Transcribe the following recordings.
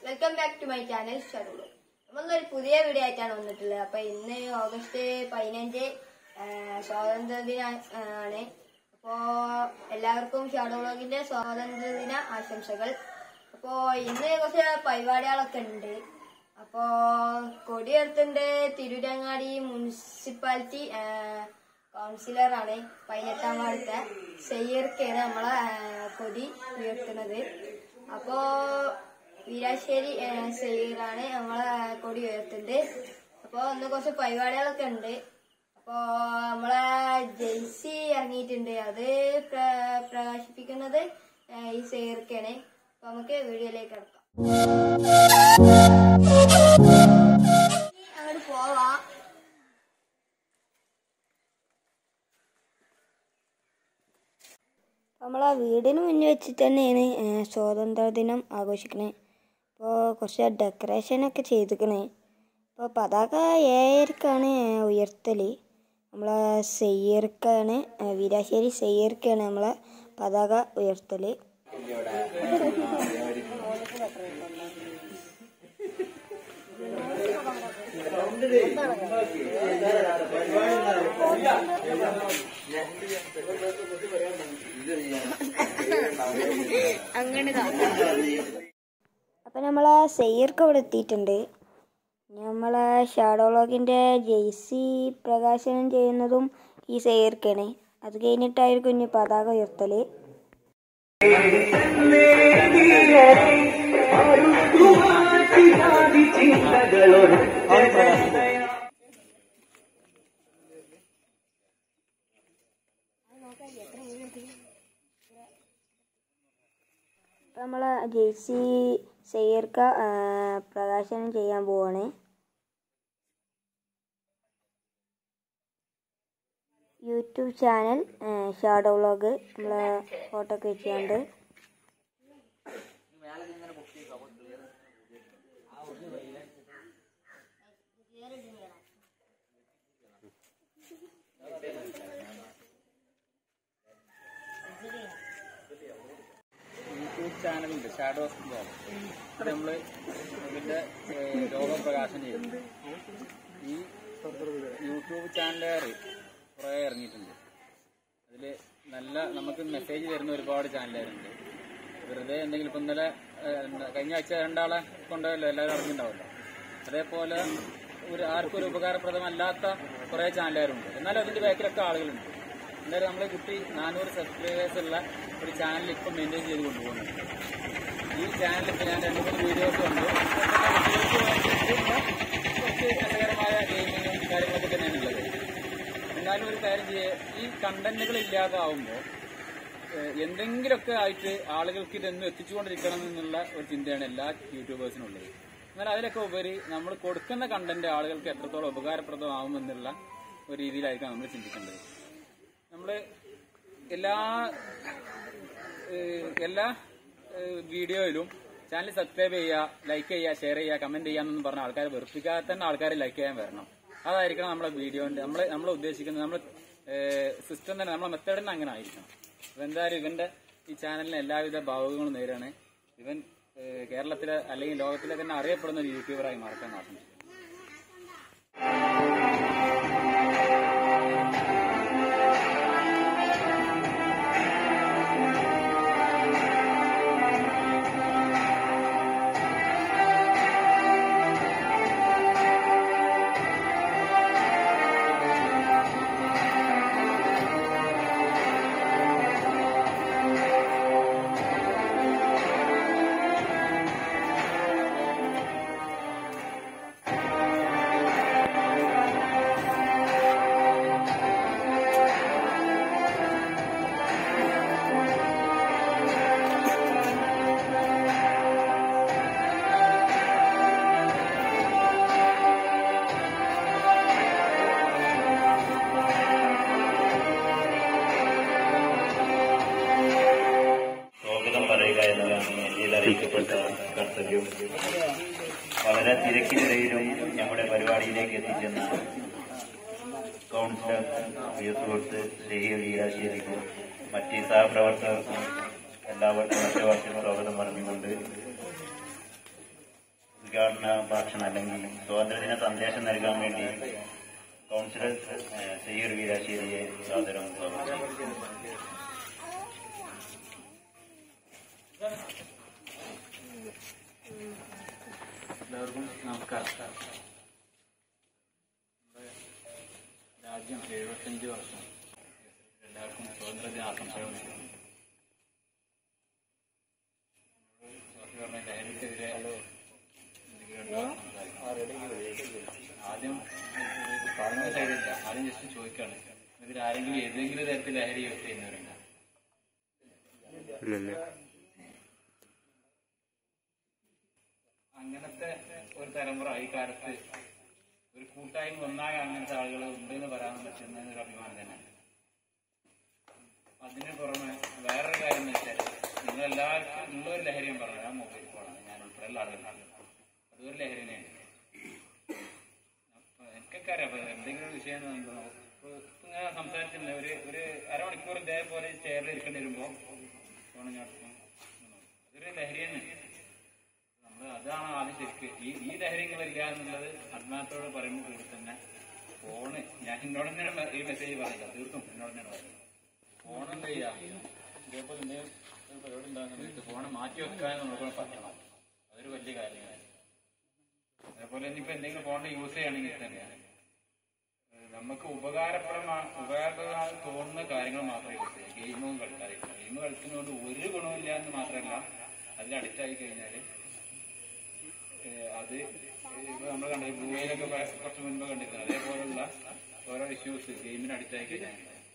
Welcome back to my channel ഷഡുളു നമ്മളൊരു പുതിയ വീഡിയോ ആയിട്ടാണ് വന്നിട്ടുള്ളത് അപ്പൊ ഇന്ന് ഓഗസ്റ്റ് പതിനഞ്ച് ആ, സ്വാതന്ത്ര്യ ദിന ആ, ആണ് അപ്പോ എല്ലാവർക്കും ഷാഡോ വ്ളോഗിന്റെ സ്വാതന്ത്ര്യ ദിന ആശംസകൾ അപ്പോ ഇന്ന് കുറച്ച് പരിപാടികളൊക്കെ ഉണ്ട് അപ്പോ കൊടിയെടുത്തിന്റെ തിരുരങ്ങാടി മുനിസിപ്പാലിറ്റി ആ, കൗൺസിലറാണ് പതിനെട്ടാം വാർഡത്തെ സയ്യർക്കാണ് നമ്മളെ ആ, കൊടി ഉയർത്തുന്നത് അപ്പോ വീരാശ്ശേരി ആ, സയ്യറാണ് നമ്മളെ ആ, കൊടി ഉയർത്തുന്നത് അപ്പോ ഇന്ന് കുറച്ച് പരിപാടികളൊക്കെ ഉണ്ട് അപ്പോ നമ്മളെ ജെയ്സി ഇറങ്ങിയിട്ടുണ്ട് അത് പ്ര- പ്രകാശിപ്പിക്കുന്നത് ആ, ഈ സയ്യർക്കാണ് അപ്പൊ നമുക്ക് വീഡിയോയിലേക്ക് കിടക്കാം അങ്ങോട്ട് പോവാം നമ്മൾ ആ വീടിന് മുന്നിൽ വെച്ചിട്ട് തന്നെയാണ് ഏഹ്, സ്വാതന്ത്ര്യദിനം ആഘോഷിക്കണേ അപ്പോൾ കുറച്ച് ഡെക്കറേഷനൊക്കെ ചെയ്തിക്കണേ അപ്പോൾ പതാക ഏഴരക്കാണ് ഉയർത്തൽ നമ്മളെ സെയ്യർക്കാണ് ഏഹ്, വീരാശ്ശേരി സെയ്യർക്കാണ് നമ്മളെ പതാക ഉയർത്തൽ അപ്പം നമ്മളെ സെയ്യർക്ക് ഇവിടെ എത്തിയിട്ടുണ്ട് ഇനി നമ്മളെ ഷാഡോളോഗിൻ്റെ ജെയ്സി പ്രകാശനം ചെയ്യുന്നതും ഈ സെയ്യർക്കാണ് അത് കഴിഞ്ഞിട്ടായിരിക്കും ഇനി പതാക ഉയർത്തൽ അപ്പം നമ്മൾ ജെയ്സി സെയ്യർക്ക ആ, പ്രകാശനം ചെയ്യാൻ പോവാണ് യൂട്യൂബ് ചാനൽ ഷാഡോ വ്ളോഗ് നമ്മൾ ഫോട്ടോ ഒക്കെ വെച്ചുകൊണ്ട് യൂട്യൂബ് ചാനലുണ്ട് ഷാഡോ ഓഫ് ഗോഡ് അത് നമ്മൾ ഇതിന്റെ ഏഹ്, ലോകം പ്രകാശനം ചെയ്യുന്നു ഈ യൂട്യൂബ് ചാനലുകാർ കുറേ ഇറങ്ങിയിട്ടുണ്ട് അതിൽ നല്ല നമുക്ക് മെസ്സേജ് തരുന്ന ഒരുപാട് ചാനലുകാരുണ്ട് വെറുതെ എന്തെങ്കിലും ഇപ്പം ഇന്നലെ ഏഹ്, എന്താ, കഴിഞ്ഞ ആഴ്ച രണ്ടാളെ കൊണ്ടുപോയല്ലോ എല്ലാവരും അറിഞ്ഞിട്ടുണ്ടാവല്ലോ അതേപോലെ ഒരു ആർക്കും ഒരു ഉപകാരപ്രദമല്ലാത്ത കുറേ ചാനലുകാരുണ്ട് എന്നാലും അതിന്റെ ബാക്കിലൊക്കെ ആളുകളുണ്ട് എന്തായാലും നമ്മളെ കുട്ടി നാനൂറ് സബ്സ്ക്രൈബേഴ്സ് ഉള്ള ഒരു ചാനൽ ഇപ്പം മെയിൻറ്റെയിൻ ചെയ്ത് കൊണ്ടുപോകുന്നുണ്ട് ഈ ചാനലിൽ ഇപ്പം ഞാൻ രണ്ട് മൂന്ന് വീഡിയോസ് കണ്ടു കുറച്ച് രസകരമായ ഗെയിമിങ്ങും കാര്യങ്ങളൊക്കെ തന്നെയാണ് ഉള്ളത് എന്നാലും ഒരു കാര്യം ചെയ്യുക ഈ കണ്ടന്റുകൾ ഇല്ലാതാവുമ്പോൾ ഏഹ് എന്തെങ്കിലുമൊക്കെ ആയിട്ട് ആളുകൾക്ക് ഇതൊന്നും എത്തിച്ചുകൊണ്ടിരിക്കണം എന്നുള്ള ഒരു ചിന്തയാണ് എല്ലാ യൂട്യൂബേഴ്സിനും ഉള്ളത് എന്നാൽ അതിലൊക്കെ ഉപരി നമ്മൾ കൊടുക്കുന്ന കണ്ടന്റ് ആളുകൾക്ക് എത്രത്തോളം ഉപകാരപ്രദമാവുമെന്നുള്ള ഒരു രീതിയിലായിരിക്കാം നമ്മൾ ചിന്തിക്കേണ്ടത് നമ്മൾ എല്ലാ ഏഹ് എല്ലാ ഏഹ് വീഡിയോയിലും ചാനൽ സബ്സ്ക്രൈബ് ചെയ്യുക ലൈക്ക് ചെയ്യുക ഷെയർ ചെയ്യുക കമന്റ് ചെയ്യാന്നൊന്നും പറഞ്ഞ ആൾക്കാരെ വെറുപ്പിക്കാതെ തന്നെ ആൾക്കാരെ ലൈക്ക് ചെയ്യാൻ വരണം അതായിരിക്കണം നമ്മുടെ വീഡിയോന്റെ നമ്മളെ നമ്മൾ ഉദ്ദേശിക്കുന്നത് നമ്മൾ സിസ്റ്റം തന്നെ നമ്മളെ മെത്തേഡ് തന്നെ അങ്ങനെ ആയിരിക്കണം അപ്പൊ എന്തായാലും ഇവന്റെ ഈ ചാനലിന് എല്ലാവിധ ഭാവുകങ്ങളും നേരാണ് ഇവൻ ഏഹ് കേരളത്തിലെ അല്ലെങ്കിൽ ലോകത്തിലെ തന്നെ അറിയപ്പെടുന്ന ഒരു യൂട്യൂബറായി മാറക്കാൻ ആശംസിക്കുന്നു സ്വാഗതം പറയുക എന്നതാണ് ഇന്ത്യയിൽ അറിയിക്കപ്പെട്ട കർത്തവ്യം വളരെ തിരക്കിനിടയിലും നമ്മുടെ പരിപാടിയിലേക്ക് എത്തിച്ചെന്ന കൗൺസിലർ പ്രിയ സുഹൃത്ത് ശ്രീ വീരാശ്ശേരിക്കും മറ്റ് സഹപ്രവർത്തകർക്കും എല്ലാവർക്കും മറ്റവർക്കും സ്വാഗതം പറഞ്ഞുകൊണ്ട് ഉദ്ഘാടന ഭാഷണം അല്ലെങ്കിൽ സ്വാതന്ത്ര്യദിന സന്ദേശം നൽകാൻ വേണ്ടി കൗൺസിലർ ഏഹ്, സയ്യൂർ വീരാശ്ശേരിയെ സാദരം സ്വാഗതം ചെയ്യും. എല്ലാവർക്കും നമസ്കാരം നമ്മുടെ രാജ്യം എഴുപത്തഞ്ച് വർഷം എല്ലാവർക്കും സ്വാതന്ത്ര്യദിന ആശംസകൾ നേരുന്നു സോഫി പറഞ്ഞ ലഹരിക്കെതിരെ എന്തെങ്കിലും ഉണ്ടോ എന്ന് സംസാരിക്കാം. ആദ്യം പറഞ്ഞ ശൈലില്ല ആദ്യം ജസ്റ്റ് ചോദിക്കാണ് ഇതിൽ ആരെങ്കിലും ഏതെങ്കിലും തരത്തിൽ ലഹരി യൂസ് ചെയ്യുന്നവരുണ്ടോ അങ്ങനത്തെ ഒരു തലമുറ ഈ കാലത്ത് ഒരു കൂട്ടായ്മ ഒന്നാകെ അങ്ങനത്തെ ആളുകൾ ഉണ്ട് എന്ന് പറയാൻ പറ്റുന്ന ഒരു അഭിമാനം തന്നെയാണ് അതിന് പുറമെ വേറൊരു കാര്യം എന്ന് വെച്ചാൽ നിങ്ങൾ എല്ലാവർക്കും ഉള്ള ഒരു ലഹരിയും പറഞ്ഞു ആ മൊബൈൽ ഫോണാണ് ഞാൻ ഉൾപ്പെടെയുള്ള ആളുകളാണ് അതൊരു ലഹരി തന്നെയാണ് അപ്പൊ എനിക്കൊക്കെ അറിയാം അപ്പൊ എന്തെങ്കിലും ഒരു വിഷയം എന്താ, ഇപ്പൊ ഇങ്ങനെ സംസാരിച്ചിട്ടുണ്ട് ഒരു ഒരു അരമണിക്കൂർ ഇതേപോലെ ചെയറിൽ ഇരിക്കേണ്ടി വരുമ്പോ ഫോൺ ഞാൻ എടുക്കും. അതൊരു ലഹരി തന്നെ നമ്മള് അതാണ് ആദ്യം ശരിക്ക് ഈ ഈ ലഹരികളില്ല എന്നുള്ളത് ആത്മാർത്ഥത്തോട് പറയുമ്പോൾ കൂടി തന്നെ ഫോണ് ഞാൻ എന്നോട് തന്നെയാണ് ഈ മെസ്സേജ് പറയില്ല തീർത്തും എന്നോട് തന്നെയാണ് പറയുന്നത് ഫോൺ എന്താ ചെയ്യാ ഇതേപോലെ എന്തെങ്കിലും ഒരു പരിപാടി ഉണ്ടാകുന്ന സമയത്ത് ഫോൺ മാറ്റി വെക്കാൻ നമുക്ക് പറ്റണം അതൊരു വലിയ കാര്യമാണ് അതേപോലെ ഇനിയിപ്പോ എന്തെങ്കിലും ഫോണിന്റെ യൂസ് ചെയ്യണമെങ്കിൽ തന്നെ ഏഹ് നമുക്ക് ഉപകാരപ്രദമാ ഉപകാരപ്രദമായി തോന്നുന്ന കാര്യങ്ങൾ മാത്രമേ യൂസ് ചെയ്യൂ ഗെയിമും കളിക്കാതെ ഗെയിം കളിക്കുന്നതുകൊണ്ട് ഒരു ഗുണമില്ല എന്ന് മാത്രമല്ല അതിൽ അഡിക്റ്റ് ആയി കഴിഞ്ഞാല് ഏഹ് അത് ഇപ്പൊ നമ്മൾ കണ്ടത് ബ്ലൂയിലൊക്കെ കുറച്ച് മുൻപ് കണ്ടിരുന്നു അതേപോലുള്ള ഓരോ ഇഷ്യൂസ് ഗെയിമിന് അഡിക്റ്റ് ആയി കഴിഞ്ഞാൽ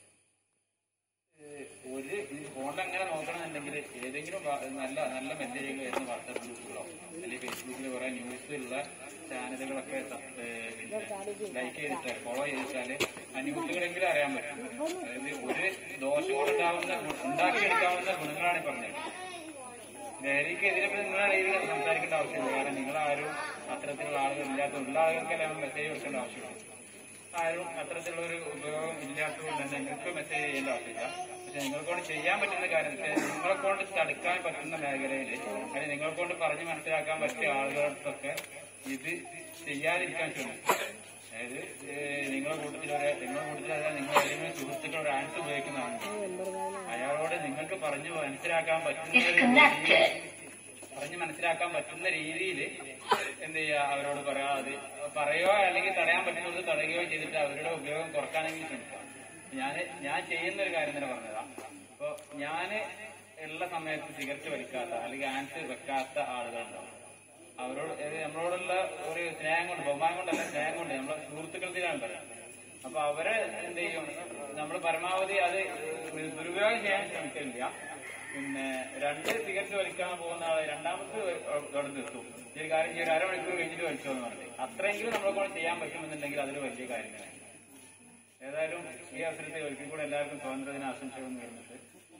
ഏഹ് ഒരു ഈ ഫോണിൽ അങ്ങനെ നോക്കണമെന്നുണ്ടെങ്കിൽ ഏതെങ്കിലും വാ- നല്ല നല്ല മെസ്സേജുകൾ വരുന്ന വാട്സാപ്പ് ഗ്രൂപ്പുകളോ അല്ലെങ്കിൽ ഫേസ്ബുക്കിൽ കുറെ ന്യൂസ് ഉള്ള ചാനലുകളൊക്കെ ലൈക്ക് ചെയ്തിട്ടാൽ ഫോളോ ചെയ്തിട്ടാല് ആ ന്യൂസുകളെങ്കിലും അറിയാൻ പറ്റും അതായത് ഒരു ദോഷം ഉണ്ടാവുന്ന ഉണ്ടാക്കിയെടുക്കാവുന്ന ഗുണങ്ങളാണ് ഈ പറഞ്ഞത് ലഹരിക്കെതിരെ ഇപ്പൊ നിങ്ങളുടെ രീതിയിൽ സംസാരിക്കേണ്ട ആവശ്യമില്ല കാരണം നിങ്ങളാരും അത്തരത്തിലുള്ള ആളുകൾ ഇല്ലാത്ത ഉള്ള ആളുകൾക്കെല്ലാം മെസ്സേജ് കൊടുക്കേണ്ട ആവശ്യമില്ല ആരും അത്തരത്തിലുള്ള ഒരു ഉപയോഗം ഇല്ലാത്തതുകൊണ്ട് തന്നെ നിങ്ങൾക്ക് മെസ്സേജ് ചെയ്യേണ്ട ആവശ്യമില്ല പക്ഷെ നിങ്ങൾക്കൊണ്ട് ചെയ്യാൻ പറ്റുന്ന കാര്യം എന്ന് വെച്ചാൽ നിങ്ങളെ കൊണ്ട് തടുക്കാൻ പറ്റുന്ന മേഖലയിൽ അല്ലെങ്കിൽ നിങ്ങളെ കൊണ്ട് പറഞ്ഞ് മനസ്സിലാക്കാൻ പറ്റിയ ആളുകൾക്കൊക്കെ ഇത് ചെയ്യാതിരിക്കാൻ ശ്രമിക്കും അതായത് ഏഹ് നിങ്ങളെ കൂട്ടത്തിലൊരു നിങ്ങളെ കൂട്ടത്തിൽ അതായത് നിങ്ങൾ ഏതെങ്കിലും സുഹൃത്തുക്കൾ ഒരു ആൻസ് ഉപയോഗിക്കുന്നതാണ് അയാളോട് നിങ്ങൾക്ക് പറഞ്ഞു മനസ്സിലാക്കാൻ പറ്റുന്ന ഒരു രീതിയിൽ പറഞ്ഞ് മനസ്സിലാക്കാൻ പറ്റുന്ന രീതിയിൽ എന്ത് ചെയ്യുക അവരോട് പറയാ അത് പറയുകയോ അല്ലെങ്കിൽ തടയാൻ പറ്റുന്നത് തടയുകയോ ചെയ്തിട്ട് അവരുടെ ഉപയോഗം കുറക്കാനെങ്കിലും ശ്രമിക്കാം ഞാൻ ഞാൻ ചെയ്യുന്ന ഒരു കാര്യം തന്നെ പറഞ്ഞതാ അപ്പൊ ഞാന് ഉള്ള സമയത്ത് സിഗരറ്റ് വലിക്കാത്ത അല്ലെങ്കിൽ ആൻസ് വെക്കാത്ത ആളുകളുണ്ടാവും അവരോട് ഏത് നമ്മളോടുള്ള ഒരു സ്നേഹം കൊണ്ട് ബഹുമാനം കൊണ്ടല്ല സ്നേഹം കൊണ്ട് നമ്മളെ സുഹൃത്തുക്കൾക്കാണ് പറയാം അപ്പൊ അവരെ എന്ത് ചെയ്യും നമ്മൾ പരമാവധി അത് ദുരുപയോഗം ചെയ്യാൻ ശ്രമിക്കില്ല പിന്നെ രണ്ട് സിഗരറ്റ് വലിക്കാൻ പോകുന്ന ആളെ രണ്ടാമത്തെ അവിടെ നിർത്തും ഈ ഒരു കാര്യം ചെയ്യും ഒരു അരമണിക്കൂർ കഴിഞ്ഞിട്ട് വലിച്ചോ എന്ന് പറഞ്ഞു അത്രയെങ്കിലും നമ്മളെ കൊണ്ട് ചെയ്യാൻ പറ്റുമെന്നുണ്ടെങ്കിൽ അതൊരു വലിയ കാര്യം തന്നെ ഏതായാലും ഈ അവസരത്തിൽ ഒരിക്കൽ കൂടെ എല്ലാവർക്കും സ്വാതന്ത്ര്യദിന ആശംസകൾ നേരുന്നുണ്ട്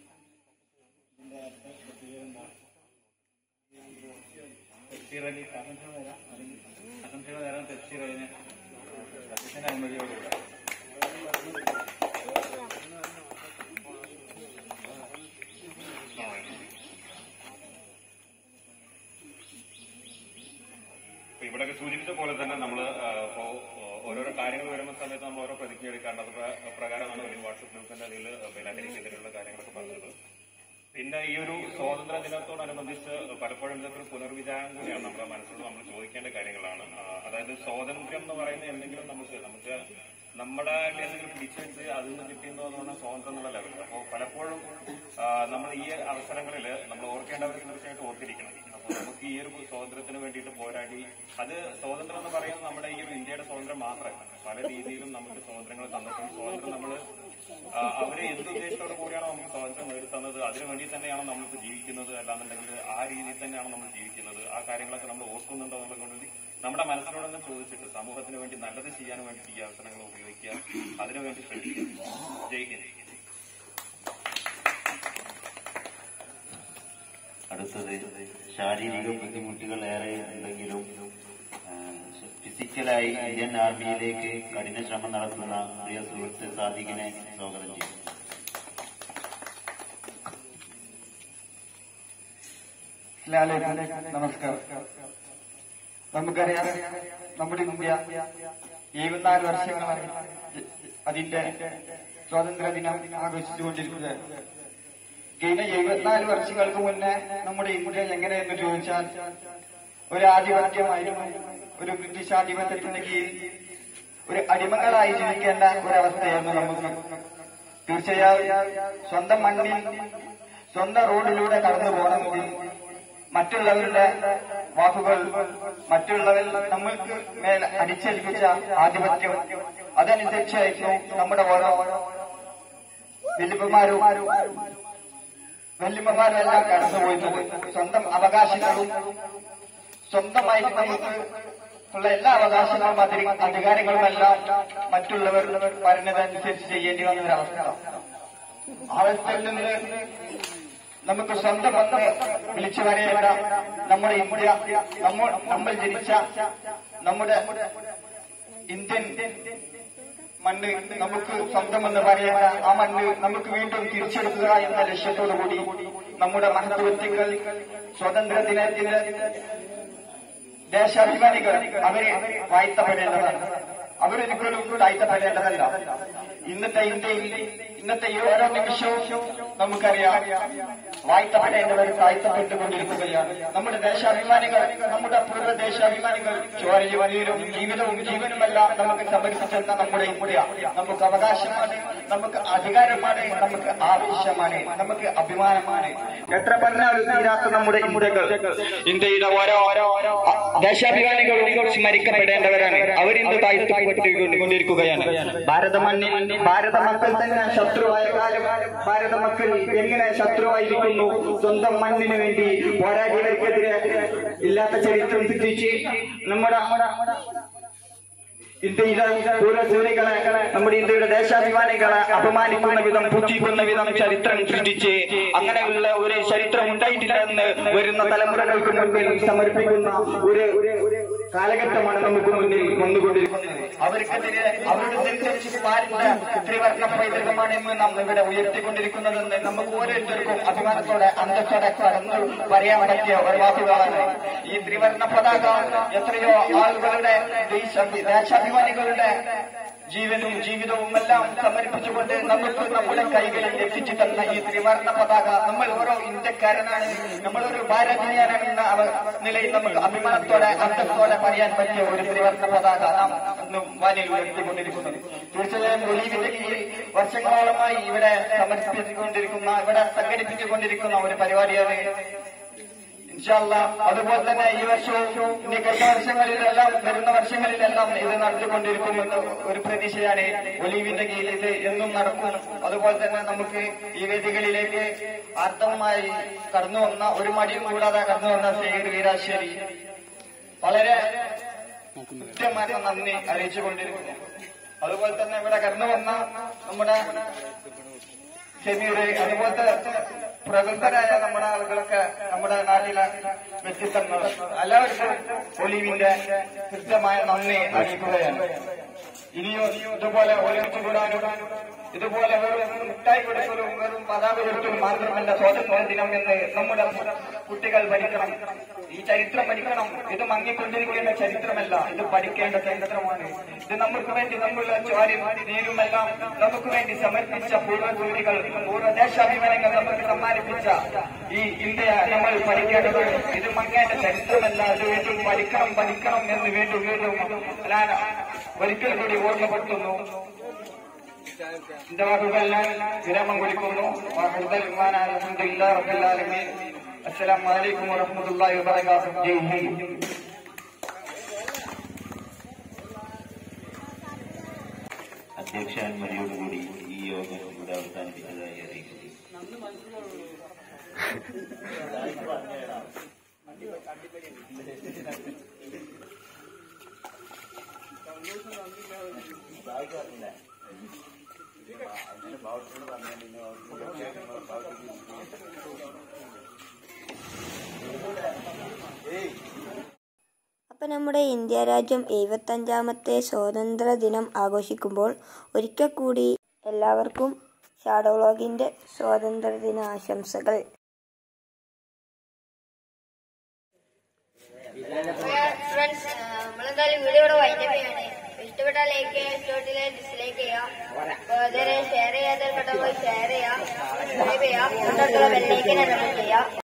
തഫ്സീർ അലി ആശംസകൾ നേരാം അല്ലെങ്കിൽ ആശംസകൾ നേരാൻ തഫ്സീർ അലിന് അധ്യക്ഷന്റെ അനുമതിയോടുകൂടെ ഇപ്പൊ ഇവിടെയൊക്കെ സൂചിപ്പിച്ച പോലെ തന്നെ നമ്മൾ ഓരോരോ കാര്യങ്ങൾ വരുന്ന സമയത്ത് നമ്മൾ ഓരോ പ്രതിജ്ഞ എടുക്കാറുണ്ട് അത് പ്ര- പ്രകാരമാണ് ഒരു വാട്സപ്പ് ഗ്രൂപ്പിന്റെ അതിൽ ലഹരിക്കെതിരെയുള്ള കാര്യങ്ങളൊക്കെ പറഞ്ഞത് പിന്നെ ഈ ഒരു സ്വാതന്ത്ര്യ ദിനത്തോടനുബന്ധിച്ച് പലപ്പോഴും ഇതൊക്കെ പുനർവിചാരം കൂടിയാണ് നമ്മുടെ മനസ്സിലോട് നമ്മൾ ചോദിക്കേണ്ട കാര്യങ്ങളാണ് ആ, അതായത് സ്വാതന്ത്ര്യം എന്ന് പറയുന്നത് എന്തെങ്കിലും നമുക്ക് നമുക്ക് നമ്മുടെ എന്തെങ്കിലും പിടിച്ചു വെച്ച് അതിൽ നിന്ന് കിട്ടിയെന്ന് പറഞ്ഞാൽ സ്വാതന്ത്ര്യം എന്നുള്ള ലെവലിൽ അപ്പോൾ പലപ്പോഴും ആ, നമ്മൾ ഈ അവസരങ്ങളിൽ നമ്മൾ ഓർക്കേണ്ടവർ തീർച്ചയായിട്ടും ഓർത്തിരിക്കണം അപ്പോൾ നമുക്ക് ഈ ഒരു സ്വാതന്ത്ര്യത്തിന് വേണ്ടിയിട്ട് പോരാടി അത് സ്വാതന്ത്ര്യം എന്ന് പറയുന്നത് നമ്മുടെ ഈ ഒരു ഇന്ത്യയുടെ സ്വാതന്ത്ര്യം മാത്രമല്ല പല രീതിയിലും നമുക്ക് സ്വാതന്ത്ര്യങ്ങൾ തന്നിട്ടുണ്ട് സ്വാതന്ത്ര്യം നമ്മൾ അവര് എന്ത് ഉദ്ദേശത്തോടു കൂടിയാണോ നമുക്ക് സ്വാതന്ത്ര്യം നേടിത്തന്നത് അതിനു വേണ്ടി തന്നെയാണോ നമ്മളിപ്പോൾ ജീവിക്കുന്നത് അല്ലാന്നുണ്ടെങ്കിൽ ആ രീതിയിൽ തന്നെയാണോ നമ്മൾ ജീവിക്കുന്നത് ആ കാര്യങ്ങളൊക്കെ നമ്മൾ ഓർക്കുന്നുണ്ടോ എന്നുള്ളത് നമ്മുടെ മനസ്സിനോടൊന്ന് ചോദിച്ചിട്ട് സമൂഹത്തിന് വേണ്ടി നല്ലത് ചെയ്യാൻ വേണ്ടി ഈ അവസരങ്ങൾ ഉപയോഗിക്കുക അതിനുവേണ്ടി ശ്രമിക്കുക ജയ് ഹിന്ദ് അടുത്തത് ശാരീരിക ബുദ്ധിമുട്ടുകൾ ഏറെ ഉണ്ടെങ്കിലും ആ, ഫിസിക്കലായി ഇന്ത്യൻ ആർമിയിലേക്ക് കഠിന ശ്രമം നടത്തുന്ന പ്രിയ സുഹൃത്ത് സാദിഖിനെ സ്വാഗതം ചെയ്യും ലാലേട്ടൻ നമസ്കാരം നമുക്കറിയാം നമ്മുടെ ഇന്ത്യ എഴുപത്തിനാല് വർഷങ്ങളായി അതിന്റെ സ്വാതന്ത്ര്യ ദിനം ആഘോഷിച്ചുകൊണ്ടിരിക്കുകയാണ് കഴിഞ്ഞ എഴുപത്തിനാല് വർഷങ്ങൾക്ക് മുന്നേ നമ്മുടെ ഇന്ത്യ എങ്ങനെയെന്ന് ചോദിച്ചാൽ ഒരു ആധിപത്യമായിരുന്നു ഒരു ബ്രിട്ടീഷ് ആധിപത്യത്തിന് കീഴിൽ ഒരു അടിമകളായി ജീവിക്കേണ്ട ഒരവസ്ഥയായിരുന്നു നമുക്ക് തീർച്ചയായും സ്വന്തം മണ്ണിൽ സ്വന്തം റോഡിലൂടെ കടന്നു പോകണമെങ്കിൽ മറ്റുള്ളവരുടെ വാക്കുകൾ മറ്റുള്ളവർ നമ്മൾക്ക് മേൽ അടിച്ചേൽപ്പിച്ച ആധിപത്യം അതനുസരിച്ചായിരുന്നു നമ്മുടെ ഓരോ വല്യപ്പന്മാരും വല്യമ്മമാരും എല്ലാം കടന്നുപോയിരുന്നത് സ്വന്തം അവകാശങ്ങളും സ്വന്തമായി നമുക്ക് ഉള്ള എല്ലാ അവകാശങ്ങളും അധി- അധികാരങ്ങളുമെല്ലാം മറ്റുള്ളവർ പറഞ്ഞതനുസരിച്ച് ചെയ്യേണ്ടി വന്ന ഒരവസ്ഥ അവസ്ഥയിൽ നിന്ന് നമുക്ക് സ്വന്തം വന്ന് വിളിച്ചു വരേണ്ട നമ്മുടെ ഇന്ത്യ നമ്മൾ നമ്മൾ ജനിച്ച നമ്മുടെ ഇന്ത്യൻ മണ്ണ് നമുക്ക് സ്വന്തമെന്ന് പറയേണ്ട ആ മണ്ണ് നമുക്ക് വീണ്ടും തിരിച്ചെടുക്കുക എന്ന ലക്ഷ്യത്തോടു കൂടി നമ്മുടെ മഹത്വ്യക്തികൾ സ്വാതന്ത്ര്യ ദിനത്തിന് ദേശാഭിമാനികൾ അവരെ വാഴ്ത്തപ്പെടേണ്ടതാണ് അവരൊരിക്കലും താഴ്ത്തപ്പെടേണ്ടതല്ല ഇന്നത്തെ ഇന്ത്യയിൽ ഇന്നത്തെ ഈ ഓരോ നിമിഷവും നമുക്കറിയാം വാഴ്ത്തപ്പെടേണ്ടവർ താഴ്ത്തപ്പെട്ടുകൊണ്ടിരിക്കുകയാണ് നമ്മുടെ ദേശാഭിമാനികൾ നമ്മുടെ പൂർവ്വ ദേശാഭിമാനികൾ ചോരയും നീരും ജീവിതവും ജീവനുമെല്ലാം നമുക്ക് സമർപ്പിച്ചെന്ന നമ്മുടെ ഇന്ത്യ നമുക്ക് അവകാശമാണ് നമുക്ക് അധികാരമാണ് നമുക്ക് ആവശ്യമാണ് നമുക്ക് അഭിമാനമാണ് എത്ര പറഞ്ഞാലും തീരാത്ത നമ്മുടെ ഇന്ത്യകൾ ഇന്ത്യയുടെ ഓരോ ഓരോ ദേശാഭിമാനികളും സ്മരിക്കപ്പെടേണ്ടവരാണ് അവരിന്ന് താഴ്ത്തപ്പെട്ടുകൊണ്ടിരിക്കുകയാണ് ഭാരത മണ്ണിൽ ഭാരത മക്കൾ തന്നെ ശത്രുവായ കാലം ഭാരത മക്കൾ എങ്ങനെ ശത്രുവായിരിക്കുന്നു സ്വന്തം മണ്ണിന് വേണ്ടി പോരാടിയവർക്കെതിരെ ഇല്ലാത്ത ചരിത്രം സൃഷ്ടിച്ച് നമ്മുടെ ഇന്ത്യയിലെ പൂർവ്വസൂരികളെ നമ്മുടെ ഇന്ത്യയുടെ ദേശാഭിമാനികളെ അപമാനിക്കുന്ന വിധം പുച്ഛിക്കുന്ന വിധം ചരിത്രം സൃഷ്ടിച്ച് അങ്ങനെയുള്ള ഒരു ചരിത്രം ഉണ്ടായിട്ടില്ല എന്ന് വരുന്ന തലമുറകൾക്ക് മുൻപിൽ സമർപ്പിക്കുന്ന ഒരു കാലഘട്ടമാണ് നമുക്ക് മുന്നിൽ വന്നുകൊണ്ടിരിക്കുന്നത് അവർക്കെതിരെ അവരുടെ നെഞ്ചരിച്ച് പാലിച്ച ത്രിവർണ്ണ പൈതൃകമാണെന്ന് നാം ഇവിടെ ഉയർത്തിക്കൊണ്ടിരിക്കുന്നതെന്ന് നമുക്ക് ഓരോരുത്തർക്കും അഭിമാനത്തോടെ അന്തസ്സോടെ കടന്നു പറയാൻ പറ്റിയ ഒരു വാക്കുകളാണ് ഈ ത്രിവർണ്ണ പതാക എത്രയോ ആളുകളുടെ ദേശ ദേശാഭിമാനികളുടെ ജീവനും ജീവിതവും എല്ലാം സമർപ്പിച്ചുകൊണ്ട് നമുക്ക് നമ്മുടെ കൈകളിൽ എത്തിച്ചു തന്ന ഈ ത്രിവർണ്ണ പതാക നമ്മൾ ഓരോ ഇന്ത്യക്കാരനാണ് നമ്മളൊരു ഭാരതീയനാണെന്ന അവ- നിലയിൽ നമുക്ക് അഭിമാനത്തോടെ അന്തസ്സോടെ പറയാൻ പറ്റിയ ഒരു ത്രിവർണ്ണ പതാക നാം ഇന്ന് വാനിൽ ഉയർത്തിക്കൊണ്ടിരിക്കുന്നത് തീർച്ചയായും ഒലീവിന്റെ കീഴിൽ വർഷങ്ങളോളമായി ഇവിടെ സമർപ്പിച്ചുകൊണ്ടിരിക്കുന്ന ഇവിടെ സംഘടിപ്പിച്ചുകൊണ്ടിരിക്കുന്ന ഒരു പരിപാടിയാണ് ഇൻഷാല്ല അതുപോലെ തന്നെ ഈ വർഷവും ഇനി കഴിഞ്ഞ വർഷങ്ങളിലെല്ലാം വരുന്ന വർഷങ്ങളിലെല്ലാം ഇത് നടത്തിക്കൊണ്ടിരിക്കുമെന്ന് ഒരു പ്രതീക്ഷയാണ് ഒലീവിന്റെ കീഴിൽ ഇത് എന്നും നടക്കും അതുപോലെ തന്നെ നമുക്ക് ഈ വേദികളിലേക്ക് ആർത്തവമായി കടന്നു വന്ന ഒരു മടിയും കൂടാതെ കടന്നു വന്ന സേഡ് വീരാശ്ശേരി വളരെ കൃത്യമായ നന്ദി അറിയിച്ചുകൊണ്ടിരിക്കുന്നു അതുപോലെ തന്നെ ഇവിടെ കടന്നു വന്ന നമ്മുടെ ഷമീർ അതുപോലത്തെ പ്രഗത്ഭരായ നമ്മുടെ ആളുകളൊക്കെ നമ്മുടെ നാട്ടിലെ വ്യക്തിത്വങ്ങൾ എല്ലാവർക്കും ഒലിവിന്റെ കൃത്യമായ നന്ദി അറിയിക്കുകയാണ് ഇനിയും ഇതുപോലെ ഒരുമിച്ച് കൂടാനും ഇതുപോലെ വെറും മിഠായി കൊടുക്കലും വെറും പതാക കൊടുക്കലും മാത്രമല്ല സ്വാതന്ത്ര്യ ദിനം എന്ന് നമ്മുടെ കുട്ടികൾ പഠിക്കണം ഈ ചരിത്രം പഠിക്കണം ഇത് മങ്ങിക്കൊണ്ടിരിക്കേണ്ട ചരിത്രമല്ല ഇത് പഠിക്കേണ്ട ചരിത്രമാണ് ഇത് നമുക്ക് വേണ്ടി നമ്മുടെ ചോരും നീരുമെല്ലാം നമുക്ക് വേണ്ടി സമർപ്പിച്ച പൂർവ്വസൂരികൾ പൂർവ്വ ദേശാഭിമാനങ്ങൾ നമുക്ക് സമ്മാനിപ്പിച്ച ഈ ഇന്ത്യ നമ്മൾ പഠിക്കേണ്ടതാണ് ഇത് മങ്ങേണ്ട ചരിത്രമല്ല ഇത് വീണ്ടും പഠിക്കണം പഠിക്കണം എന്ന് വീണ്ടും വീണ്ടും ഞാൻ ഒരിക്കൽ കൂടി ഓർമ്മപ്പെടുത്തുന്നു എന്റെ വാക്കുകളെല്ലാം വിരാമം കുറിക്കുന്നു വാക്കുകൾ അലഹമില്ല റബ്ബുല്ലാലമീൻ അസ്സലാമു അലൈക്കും വറഹ്മത്തുള്ളാഹി വബറകാതുഹു ജയ് ഹിന്ദ് അധ്യക്ഷന്മാരോടുകൂടി ഈ യോഗം ഇവിടെ അവസാനിപ്പിച്ചതായി അറിയിക്കുന്നു അപ്പം നമ്മുടെ ഇന്ത്യ രാജ്യം എഴുപത്തഞ്ചാമത്തെ സ്വാതന്ത്ര്യ ദിനം ആഘോഷിക്കുമ്പോൾ ഒരിക്കൽ കൂടി എല്ലാവർക്കും ഷാഡോ വ്ളോഗിൻ്റെ സ്വാതന്ത്ര്യ ദിന ആശംസകൾ ഫ്രണ്ട്സ് ഇഷ്ടമില്ലെങ്കിൽ ഡിസ്ലൈക്ക് ചെയ്യാം അപ്പൊ ഇതുവരെ ഷെയർ ചെയ്യാത്ത കണ്ടപ്പോൾ ഷെയർ ചെയ്യാം സബ്സ്ക്രൈബ് ചെയ്യാം തൊട്ടടുത്തുള്ള ബെല്ലൈക്കൻ എനബിൾ ചെയ്യാം